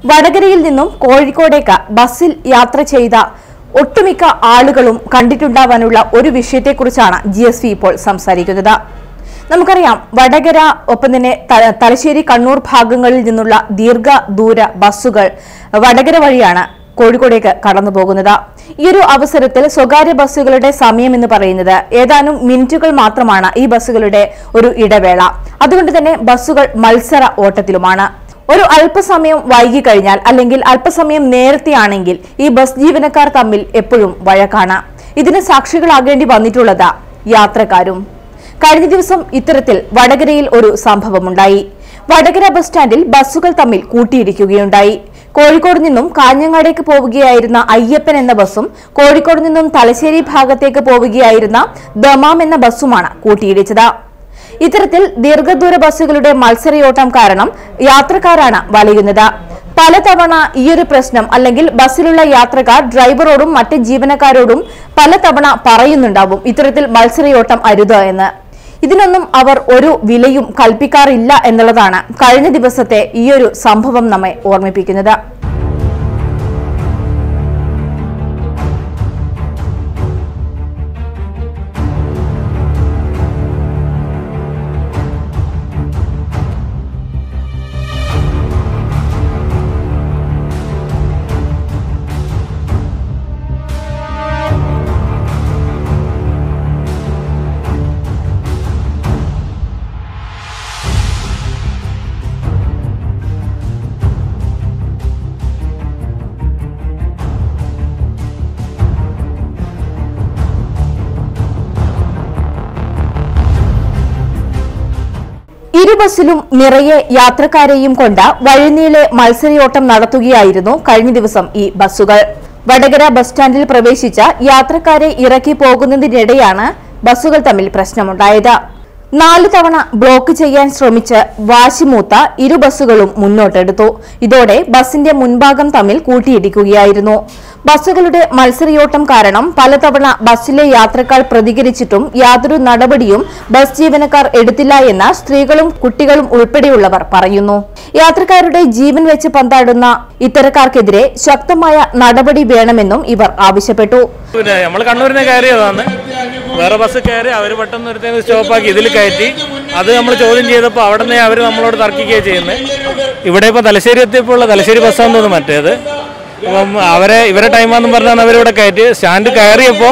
വടകരയിൽ നിന്നും കോഴിക്കോടേക്ക് ബസ്സിൽ യാത്ര ചെയ്ത ഒട്ടുമിക്ക ആളുകളും കണ്ടിട്ടുണ്ടാവാനുള്ള ഒരു വിഷയത്തെക്കുറിച്ചാണ് ജി എസ് വി ഇപ്പോൾ സംസാരിക്കുന്നത് നമുക്കറിയാം വടകര ഒപ്പം തന്നെ ത- തലശ്ശേരി കണ്ണൂർ ഭാഗങ്ങളിൽ നിന്നുള്ള ദീർഘദൂര ബസ്സുകൾ വടകര വഴിയാണ് കോഴിക്കോടേക്ക് കടന്നു പോകുന്നത് ഈ ഒരു അവസരത്തിൽ സ്വകാര്യ ബസ്സുകളുടെ സമയം എന്ന് പറയുന്നത് ഏതാനും മിനിറ്റുകൾ മാത്രമാണ് ഈ ബസ്സുകളുടെ ഒരു ഇടവേള അതുകൊണ്ട് തന്നെ ബസ്സുകൾ മത്സര ഓട്ടത്തിലുമാണ് ഒരു അല്പസമയം വൈകി കഴിഞ്ഞാൽ അല്ലെങ്കിൽ അല്പസമയം നേരത്തെയാണെങ്കിൽ ഈ ബസ് ജീവനക്കാർ തമ്മിൽ എപ്പോഴും വഴക്കാണ് ഇതിന് സാക്ഷികളാകേണ്ടി വന്നിട്ടുള്ളത് യാത്രക്കാരും കഴിഞ്ഞ ദിവസം ഇത്തരത്തിൽ വടകരയിൽ ഒരു സംഭവമുണ്ടായി വടകര ബസ് സ്റ്റാൻഡിൽ ബസ്സുകൾ തമ്മിൽ കൂട്ടിയിടിക്കുകയുണ്ടായി കോഴിക്കോട് നിന്നും കാഞ്ഞങ്ങാടേക്ക് പോവുകയായിരുന്ന അയ്യപ്പൻ എന്ന ബസ്സും കോഴിക്കോട് നിന്നും തലശ്ശേരി ഭാഗത്തേക്ക് പോവുകയായിരുന്ന ദമാം എന്ന ബസ്സുമാണ് കൂട്ടിയിടിച്ചത് ഇത്തരത്തിൽ ദീർഘദൂര ബസ്സുകളുടെ മത്സരയോട്ടം കാരണം യാത്രക്കാരാണ് വലയുന്നത് പലതവണ ഈയൊരു പ്രശ്നം അല്ലെങ്കിൽ ബസ്സിലുള്ള യാത്രക്കാർ ഡ്രൈവറോടും മറ്റ് ജീവനക്കാരോടും പലതവണ പറയുന്നുണ്ടാവും ഇത്തരത്തിൽ മത്സരയോട്ടം അരുത് എന്ന് ഇതിനൊന്നും അവർ ഒരു വിലയും കൽപ്പിക്കാറില്ല എന്നുള്ളതാണ് കഴിഞ്ഞ ദിവസത്തെ ഈയൊരു സംഭവം നമ്മെ ഓർമ്മിപ്പിക്കുന്നത് ഇരു ബസ്സിലും നിറയെ യാത്രക്കാരെയും കൊണ്ട് വഴിനീളെ മത്സരയോട്ടം നടത്തുകയായിരുന്നു കഴിഞ്ഞ ദിവസം ഈ ബസ്സുകൾ വടകര ബസ് സ്റ്റാൻഡിൽ പ്രവേശിച്ച യാത്രക്കാരെ ഇറക്കി പോകുന്നതിനിടെയാണ് ബസ്സുകൾ തമ്മിൽ പ്രശ്നമുണ്ടായത് നാലു തവണ ബ്ലോക്ക് ചെയ്യാൻ ശ്രമിച്ച് വാശിമൂത്ത ഇരു ബസ്സുകളും മുന്നോട്ടെടുത്തു ഇതോടെ ബസിന്റെ മുൻഭാഗം തമ്മിൽ കൂട്ടിയിടിക്കുകയായിരുന്നു ബസ്സുകളുടെ മത്സരയോട്ടം കാരണം പലതവണ ബസ്സിലെ യാത്രക്കാർ പ്രതികരിച്ചിട്ടും യാതൊരു നടപടിയും ബസ് ജീവനക്കാർ എടുത്തില്ല എന്ന് സ്ത്രീകളും കുട്ടികളും ഉൾപ്പെടെയുള്ളവർ പറയുന്നു യാത്രക്കാരുടെ ജീവൻ വെച്ച് പന്താടുന്ന ഇത്തരക്കാർക്കെതിരെ ശക്തമായ നടപടി വേണമെന്നും ഇവർ ആവശ്യപ്പെട്ടു പിന്നെ നമ്മൾ കണ്ണൂരിനെ കയറിയതാണ് വേറെ ബസ് കയറി അവർ പെട്ടെന്ന് ഒരുത്തേന്ന് സ്റ്റോപ്പാക്കി ഇതിൽ കയറ്റി അത് നമ്മൾ ചോദ്യം ചെയ്തപ്പോൾ അവിടെ നിന്ന് അവർ നമ്മളോട് തർക്കിക്കുകയാണ് ചെയ്യുന്നത് ഇവിടെ ഇപ്പോൾ തലശ്ശേരി എത്തിയപ്പോൾ ഉള്ള തലശ്ശേരി ബസ്സാന്ന് തോന്നുന്നു മറ്റേത് അപ്പം അവരെ ഇവരെ ടൈമാണെന്ന് പറഞ്ഞാണ് അവരിവിടെ കയറ്റി സ്റ്റാൻഡ് കയറിയപ്പോൾ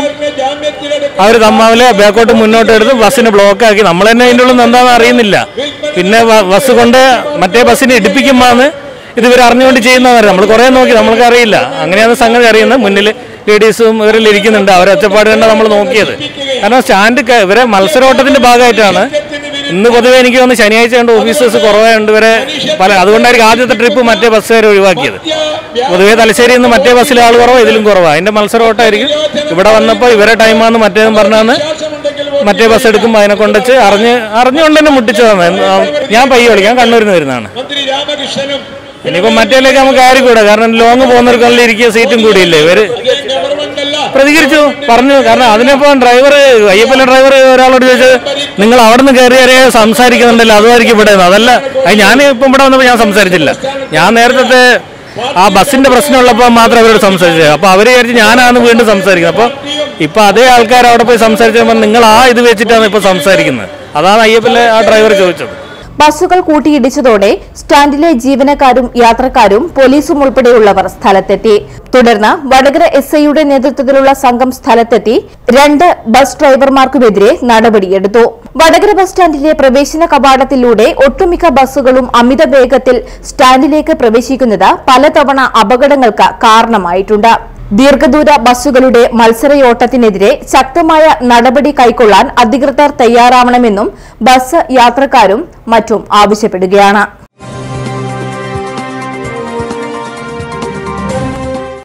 അവർ തമ്മാവിലെ ബാക്കോട്ട് മുന്നോട്ട് എടുത്ത് ബസ്സിന് ബ്ലോക്കാക്കി നമ്മൾ തന്നെ അതിൻ്റെ ഉള്ളിൽ നിന്ന് എന്താണെന്ന് അറിയുന്നില്ല പിന്നെ ബ- ബസ് കൊണ്ട് മറ്റേ ബസ്സിനെ ഇടിപ്പിക്കുമ്പോഴാണ് ഇത് ഇവർ അറിഞ്ഞുകൊണ്ട് ചെയ്യുന്നവർ നമ്മൾ കുറേ നോക്കി നമ്മൾക്ക് അറിയില്ല അങ്ങനെയാണ് സംഗതി അറിയുന്നത് മുന്നിൽ ലേഡീസും ഇവരിൽ ഇരിക്കുന്നുണ്ട് അവരെ ഒച്ചപ്പാട് കണ്ട നമ്മൾ നോക്കിയത് കാരണം സ്റ്റാൻഡ് ക- ഇവരെ മത്സരോട്ടത്തിന്റെ ഭാഗമായിട്ടാണ് ഇന്ന് പൊതുവെ എനിക്ക് തോന്നുന്നു ശനിയാഴ്ച കൊണ്ട് ഓഫീസേഴ്സ് കുറവായതുകൊണ്ട് ഇവരെ പല അതുകൊണ്ടായിരിക്കും ആദ്യത്തെ ട്രിപ്പ് മറ്റേ ബസ്സുകാർ ഒഴിവാക്കിയത് പൊതുവെ തലശ്ശേരിയിൽ നിന്ന് മറ്റേ ബസ്സിൽ ആൾ കുറവാണ് ഇതിലും കുറവാണ് അതിന്റെ മത്സരോട്ടമായിരിക്കും ഇവിടെ വന്നപ്പോൾ ഇവരെ ടൈമാന്ന് മറ്റേതും പറഞ്ഞാന്ന് മറ്റേ ബസ് എടുക്കുമ്പോൾ അതിനെ കൊണ്ടുവച്ച് അറിഞ്ഞ് അറിഞ്ഞുകൊണ്ട് തന്നെ മുട്ടിച്ചതാണ് എന്ന് ഞാൻ പയ്യ വിളിക്കാം കണ്ണൂരിൽ നിന്ന് വരുന്നതാണ് മന്ത്രി രാമകൃഷ്ണനും ഇനിയിപ്പോൾ മറ്റേലേക്ക് നമുക്ക് ആരും കൂടെ കാരണം ലോങ് പോകുന്നവർക്കുള്ള ഇരിക്കുക സീറ്റും കൂടിയില്ലേ ഇവര് ഗവൺമെന്റ് അല്ല പ്രതികരിച്ചു പറഞ്ഞു കാരണം അതിനിപ്പോ ഡ്രൈവർ അയ്യപ്പല ഡ്രൈവർ ഒരാളോട് ചോദിച്ചത് നിങ്ങൾ അവിടെ നിന്ന് കയറി കയറിയ സംസാരിക്കുന്നുണ്ടല്ലോ അതുമായിരിക്കും ഇവിടെ നിന്ന്." അതല്ല അത് ഞാൻ ഇപ്പം ഇവിടെ വന്നപ്പോൾ ഞാൻ സംസാരിച്ചില്ല ഞാൻ നേരത്തെ ആ ബസ്സിന്റെ പ്രശ്നമുള്ളപ്പോൾ മാത്രം അവരോട് സംസാരിച്ചത് അപ്പൊ അവര് വിചാരിച്ച് ഞാനാണ് വീണ്ടും സംസാരിക്കുന്നത് അപ്പൊ ഇപ്പൊ അതേ ആൾക്കാർ അവിടെ പോയി സംസാരിച്ചപ്പോൾ നിങ്ങൾ ആ ഇത് വെച്ചിട്ടാണ് ഇപ്പൊ സംസാരിക്കുന്നത് അതാണ് അയ്യപ്പലെ ആ ഡ്രൈവർ ചോദിച്ചത് ബസ്സുകൾ കൂട്ടിയിടിച്ചതോടെ സ്റ്റാൻഡിലെ ജീവനക്കാരും യാത്രക്കാരും പോലീസും ഉൾപ്പെടെയുള്ളവർ സ്ഥലത്തെത്തി തുടർന്ന് വടകര എസ് ഐയുടെ നേതൃത്വത്തിലുള്ള സംഘം സ്ഥലത്തെത്തി രണ്ട് ബസ് ഡ്രൈവർമാർക്കുമെതിരെ നടപടിയെടുത്തു വടകര ബസ് സ്റ്റാൻഡിലെ പ്രവേശന കവാടത്തിലൂടെ ഒട്ടുമിക്ക ബസ്സുകളും അമിത വേഗത്തിൽ സ്റ്റാൻഡിലേക്ക് പ്രവേശിക്കുന്നത് പലതവണ അപകടങ്ങൾക്ക് കാരണമായിട്ടുണ്ട് ദീർഘദൂര ബസ്സുകളുടെ മത്സരയോട്ടത്തിനെതിരെ ശക്തമായ നടപടി കൈക്കൊള്ളാൻ അധികൃതർ തയ്യാറാവണമെന്നും ബസ് യാത്രക്കാരും മറ്റും ആവശ്യപ്പെടുകയാണ്